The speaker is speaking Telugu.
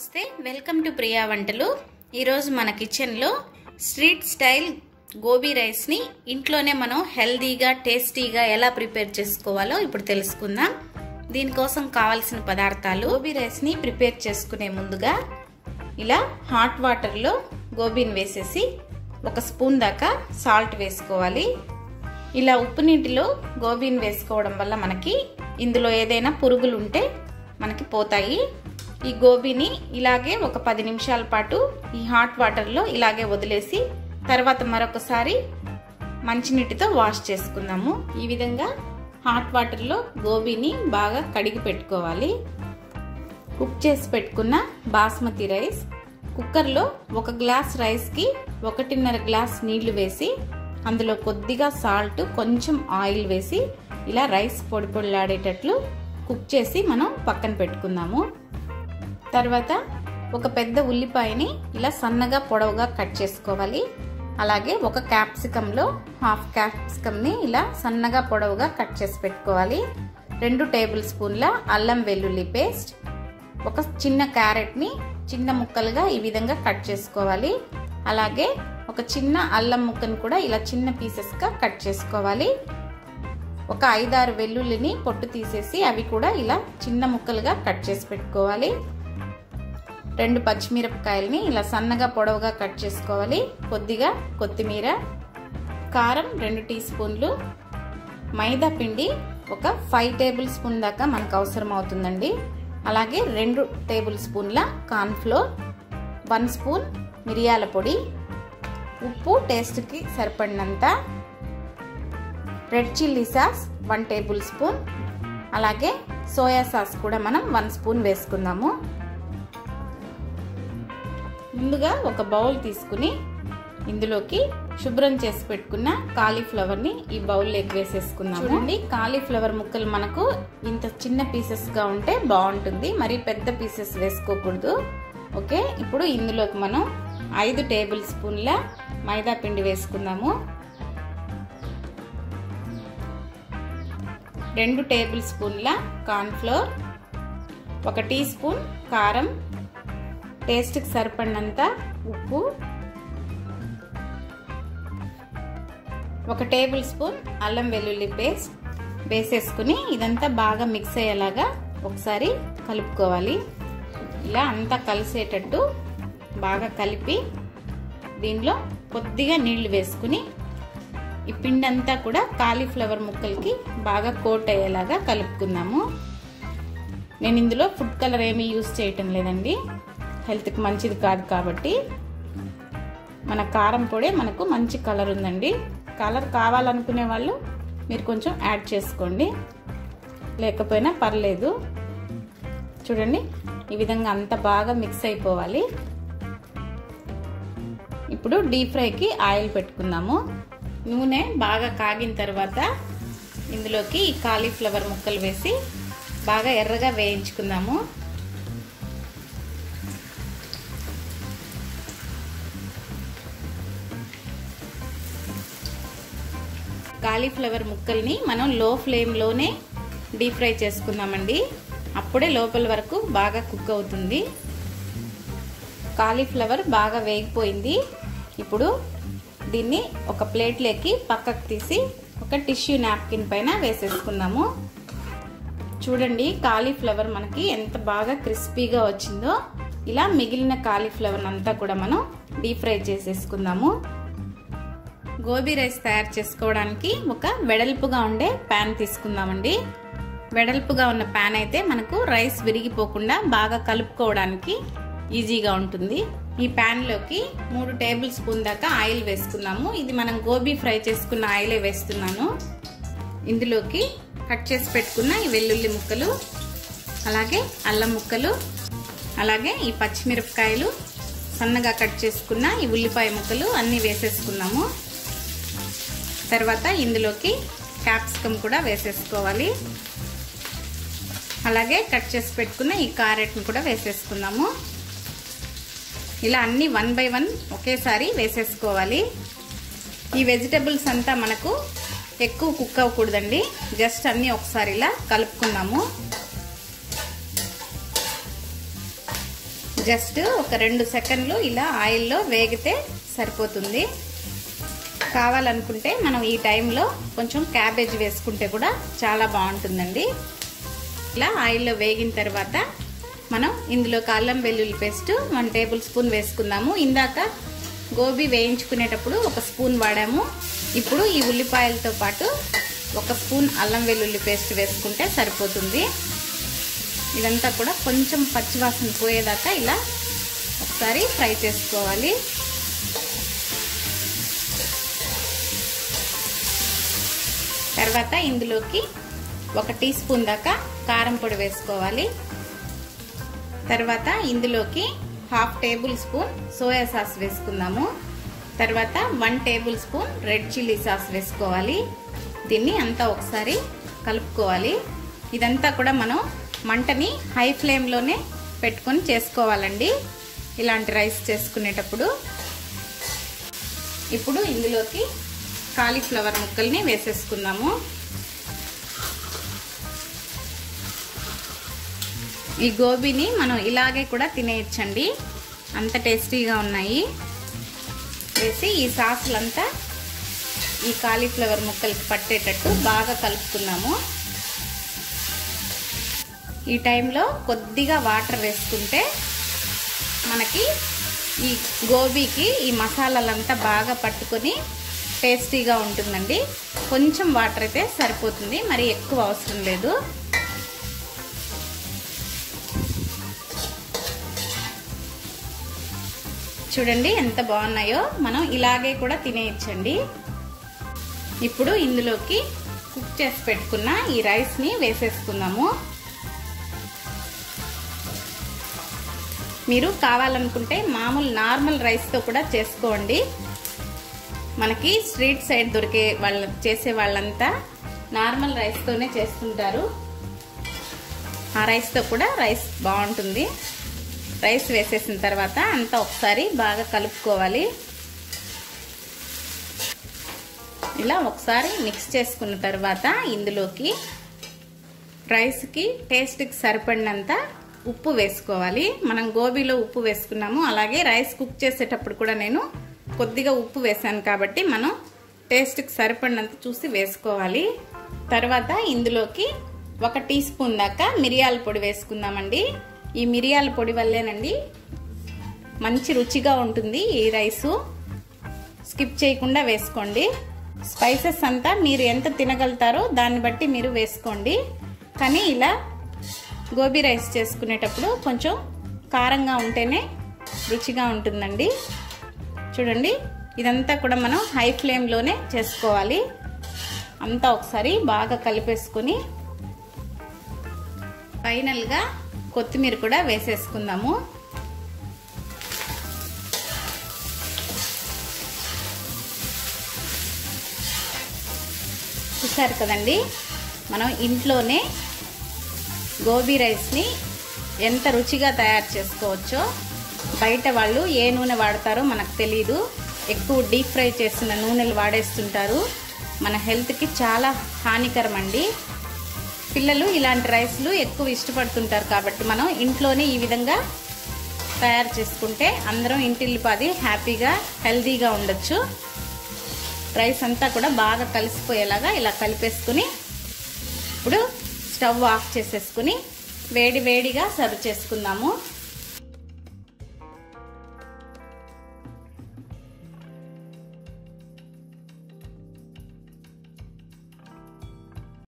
నమస్తే వెల్కమ్ టు ప్రియా వంటలు ఈరోజు మన కిచెన్లో స్ట్రీట్ స్టైల్ గోబీ రైస్ని ఇంట్లోనే మనం హెల్దీగా టేస్టీగా ఎలా ప్రిపేర్ చేసుకోవాలో ఇప్పుడు తెలుసుకుందాం దీనికోసం కావాల్సిన పదార్థాలు గోబీ రైస్ని ప్రిపేర్ చేసుకునే ముందుగా ఇలా హాట్ వాటర్లో గోబీని వేసేసి ఒక స్పూన్ దాకా సాల్ట్ వేసుకోవాలి ఇలా ఉప్పు నీటిలో గోబీని వేసుకోవడం వల్ల మనకి ఇందులో ఏదైనా పురుగులు ఉంటే మనకి పోతాయి ఈ గోబీని ఇలాగే ఒక పది నిమిషాల పాటు ఈ హాట్ వాటర్లో ఇలాగే వదిలేసి తర్వాత మరొకసారి మంచినీటితో వాష్ చేసుకుందాము ఈ విధంగా హాట్ వాటర్లో గోబీని బాగా కడిగి పెట్టుకోవాలి కుక్ చేసి పెట్టుకున్న బాస్మతి రైస్ కుక్కర్లో ఒక గ్లాస్ రైస్కి ఒకటిన్నర గ్లాస్ నీళ్లు వేసి అందులో కొద్దిగా సాల్ట్ కొంచెం ఆయిల్ వేసి ఇలా రైస్ పొడి పొడిలాడేటట్లు కుక్ చేసి మనం పక్కన పెట్టుకుందాము తర్వాత ఒక పెద్ద ఉల్లిపాయని ఇలా సన్నగా పొడవుగా కట్ చేసుకోవాలి అలాగే ఒక క్యాప్సికంలో హాఫ్ క్యాప్సికమ్ని ఇలా సన్నగా పొడవుగా కట్ చేసి పెట్టుకోవాలి రెండు టేబుల్ స్పూన్ల అల్లం వెల్లుల్లి పేస్ట్ ఒక చిన్న క్యారెట్ని చిన్న ముక్కలుగా ఈ విధంగా కట్ చేసుకోవాలి అలాగే ఒక చిన్న అల్లం ముక్కను కూడా ఇలా చిన్న పీసెస్గా కట్ చేసుకోవాలి ఒక ఐదారు వెల్లుల్లిని పొట్టు తీసేసి అవి కూడా ఇలా చిన్న ముక్కలుగా కట్ చేసి పెట్టుకోవాలి రెండు పచ్చిమిరపకాయలని ఇలా సన్నగా పొడవుగా కట్ చేసుకోవాలి కొద్దిగా కొత్తిమీర కారం రెండు టీ స్పూన్లు మైదా పిండి ఒక ఫైవ్ టేబుల్ స్పూన్ దాకా మనకు అవసరం అవుతుందండి అలాగే రెండు టేబుల్ స్పూన్ల కార్న్ఫ్లోర్ వన్ స్పూన్ మిరియాల పొడి ఉప్పు టేస్ట్కి సరిపడినంత red chilli sauce one tablespoon అలాగే సోయా సాస్ కూడా మనం వన్ స్పూన్ వేసుకుందాము ముందుగా ఒక బౌల్ తీసుకుని ఇందులోకి శుభ్రం చేసి పెట్టుకున్న కాలీఫ్లవర్ని ఈ బౌల్లోకి వేసేసుకుందాము చూడండి కాలీఫ్లవర్ ముక్కలు మనకు ఇంత చిన్న పీసెస్గా ఉంటే బాగుంటుంది మరి పెద్ద పీసెస్ వేసుకోకూడదు ఓకే ఇప్పుడు ఇందులోకి మనం ఐదు టేబుల్ స్పూన్ల మైదా పిండి వేసుకుందాము రెండు టేబుల్ స్పూన్ల కార్న్ఫ్లోర్ ఒక టీ స్పూన్ కారం టేస్ట్కి సరిపడినంత ఉప్పు ఒక టేబుల్ స్పూన్ అల్లం వెల్లుల్లి పేస్ట్ వేసేసుకుని ఇదంతా బాగా మిక్స్ అయ్యేలాగా ఒకసారి కలుపుకోవాలి ఇలా అంతా కలిసేటట్టు బాగా కలిపి దీనిలో కొద్దిగా నీళ్లు వేసుకుని ఈ పిండి అంతా కూడా కాలీఫ్లవర్ ముక్కలకి బాగా కోట్ అయ్యేలాగా కలుపుకుందాము నేను ఇందులో ఫుడ్ కలర్ ఏమీ యూస్ చేయటం లేదండి హెల్త్కి మంచిది కాదు కాబట్టి మన కారం పొడే మనకు మంచి కలర్ ఉందండి కలర్ కావాలనుకునే వాళ్ళు మీరు కొంచెం యాడ్ చేసుకోండి లేకపోయినా పర్లేదు చూడండి ఈ విధంగా అంత బాగా మిక్స్ అయిపోవాలి ఇప్పుడు డీప్ ఫ్రైకి ఆయిల్ పెట్టుకుందాము నూనె బాగా కాగిన తర్వాత ఇందులోకి ఈ కాలీఫ్లవర్ ముక్కలు వేసి బాగా ఎర్రగా వేయించుకుందాము కాలీఫ్లవర్ ముక్కల్ని మనం లో ఫ్లేమ్లోనే డీప్ ఫ్రై చేసుకుందామండి అప్పుడే లోపల వరకు బాగా కుక్ అవుతుంది కాలీఫ్లవర్ బాగా వేగిపోయింది ఇప్పుడు దీన్ని ఒక ప్లేట్లోకి పక్కకు తీసి ఒక టిష్యూ నాప్కిన్ పైన వేసేసుకుందాము చూడండి కాలీఫ్లవర్ మనకి ఎంత బాగా క్రిస్పీగా వచ్చిందో ఇలా మిగిలిన కాలీఫ్లవర్ అంతా కూడా మనం డీప్ ఫ్రై చేసేసుకుందాము గోబీ రైస్ తయారు చేసుకోవడానికి ఒక వెడల్పుగా ఉండే ప్యాన్ తీసుకుందామండి వెడల్పుగా ఉన్న ప్యాన్ అయితే మనకు రైస్ విరిగిపోకుండా బాగా కలుపుకోవడానికి ఈజీగా ఉంటుంది ఈ ప్యాన్లోకి మూడు టేబుల్ స్పూన్ దాకా ఆయిల్ వేసుకున్నాము ఇది మనం గోబీ ఫ్రై చేసుకున్న ఆయిలే వేస్తున్నాను ఇందులోకి కట్ చేసి పెట్టుకున్న ఈ వెల్లుల్లి ముక్కలు అలాగే అల్లం ముక్కలు అలాగే ఈ పచ్చిమిరపకాయలు సన్నగా కట్ చేసుకున్న ఈ ఉల్లిపాయ ముక్కలు అన్నీ వేసేసుకున్నాము తర్వాత ఇందులోకి క్యాప్సికమ్ కూడా వేసేసుకోవాలి అలాగే కట్ చేసి పెట్టుకున్న ఈ క్యారెట్ని కూడా వేసేసుకుందాము ఇలా అన్ని వన్ బై వన్ ఒకేసారి వేసేసుకోవాలి ఈ వెజిటబుల్స్ అంతా మనకు ఎక్కువ కుక్ అవ్వకూడదండి జస్ట్ అన్నీ ఒకసారి ఇలా కలుపుకుందాము జస్ట్ ఒక రెండు సెకండ్లు ఇలా ఆయిల్లో వేగితే సరిపోతుంది కావాలనుకుంటే మనం ఈ టైంలో కొంచెం క్యాబేజ్ వేసుకుంటే కూడా చాలా బాగుంటుందండి ఇలా ఆయిల్లో వేగిన తర్వాత మనం ఇందులో అల్లం వెల్లుల్లి పేస్ట్ వన్ టేబుల్ స్పూన్ వేసుకుందాము ఇందాక గోబీ వేయించుకునేటప్పుడు ఒక స్పూన్ వాడాము ఇప్పుడు ఈ ఉల్లిపాయలతో పాటు ఒక స్పూన్ అల్లం వెల్లుల్లి పేస్ట్ వేసుకుంటే సరిపోతుంది ఇదంతా కూడా కొంచెం పచ్చివాసన పోయేదాకా ఇలా ఒకసారి ఫ్రై చేసుకోవాలి తర్వాత ఇందులోకి ఒక టీ స్పూన్ దాకా కారం పొడి వేసుకోవాలి తర్వాత ఇందులోకి half tablespoon soya sauce వేసుకుందాము తర్వాత one tablespoon red chilli sauce వేసుకోవాలి దీన్ని అంతా ఒకసారి కలుపుకోవాలి ఇదంతా కూడా మనం మంటని హై ఫ్లేమ్లోనే పెట్టుకొని చేసుకోవాలండి ఇలాంటి రైస్ చేసుకునేటప్పుడు ఇప్పుడు ఇందులోకి కాలీఫ్లవర్ ముక్కల్ని వేసేసుకుందాము ఈ గోబీని మనం ఇలాగే కూడా తినేయచ్చండి అంత టేస్టీగా ఉన్నాయి వేసి ఈ సాసులంతా ఈ కాలీఫ్లవర్ ముక్కలకి పట్టేటట్టు బాగా కలుపుకున్నాము ఈ టైంలో కొద్దిగా వాటర్ వేసుకుంటే మనకి ఈ గోబీకి ఈ మసాలాలంతా బాగా పట్టుకొని టేస్టీగా ఉంటుందండి కొంచెం వాటర్ అయితే సరిపోతుంది మరి ఎక్కువ అవసరం లేదు చూడండి ఎంత బాగున్నాయో మనం ఇలాగే కూడా తినేయచ్చండి ఇప్పుడు ఇందులోకి కుక్ చేసి పెట్టుకున్న ఈ రైస్ని వేసేసుకుందాము మీరు కావాలనుకుంటే మామూలు నార్మల్ రైస్తో కూడా చేసుకోండి మనకి స్ట్రీట్ సైడ్ దొరికే వాళ్ళ చేసే వాళ్ళంతా నార్మల్ రైస్తోనే చేస్తుంటారు ఆ రైస్తో కూడా రైస్ బాగుంటుంది రైస్ వేసేసిన తర్వాత అంతా ఒకసారి బాగా కలుపుకోవాలి ఇలా ఒకసారి మిక్స్ చేసుకున్న తర్వాత ఇందులోకి రైస్కి టేస్ట్కి సరిపడినంత ఉప్పు వేసుకోవాలి మనం గోబీలో ఉప్పు వేసుకున్నాము అలాగే రైస్ కుక్ చేసేటప్పుడు కూడా నేను కొద్దిగా ఉప్పు వేసాను కాబట్టి మనం టేస్ట్కి సరిపడినంత చూసి వేసుకోవాలి తర్వాత ఇందులోకి ఒక టీ స్పూన్ దాకా మిరియాల పొడి వేసుకుందామండి ఈ మిరియాల పొడి వల్లేనండి మంచి రుచిగా ఉంటుంది ఈ రైసు స్కిప్ చేయకుండా వేసుకోండి స్పైసెస్ అంతా మీరు ఎంత తినగలుగుతారో దాన్ని బట్టి మీరు వేసుకోండి కానీ ఇలా గోబీ రైస్ చేసుకునేటప్పుడు కొంచెం కారంగా ఉంటేనే రుచిగా ఉంటుందండి చూడండి ఇదంతా కూడా మనం హై ఫ్లేమ్లోనే చేసుకోవాలి అంతా ఒకసారి బాగా కలిపేసుకొని ఫైనల్గా కొత్తిమీర కూడా వేసేసుకుందాము చూసారు కదండి మనం ఇంట్లోనే గోబీ రైస్ని ఎంత రుచిగా తయారు చేసుకోవచ్చో బయట వాళ్ళు ఏ నూనె వాడతారో మనకు తెలీదు ఎక్కువ డీప్ ఫ్రై చేసిన నూనెలు వాడేస్తుంటారు మన హెల్త్కి చాలా హానికరం అండి పిల్లలు ఇలాంటి రైస్లు ఎక్కువ ఇష్టపడుతుంటారు కాబట్టి మనం ఇంట్లోనే ఈ విధంగా తయారు చేసుకుంటే అందరం ఇంటిల్లిపాది హ్యాపీగా హెల్తీగా ఉండొచ్చు రైస్ అంతా కూడా బాగా కలిసిపోయేలాగా ఇలా కలిపేసుకుని ఇప్పుడు స్టవ్ ఆఫ్ చేసేసుకుని వేడి వేడిగా సర్వ్ చేసుకుందాము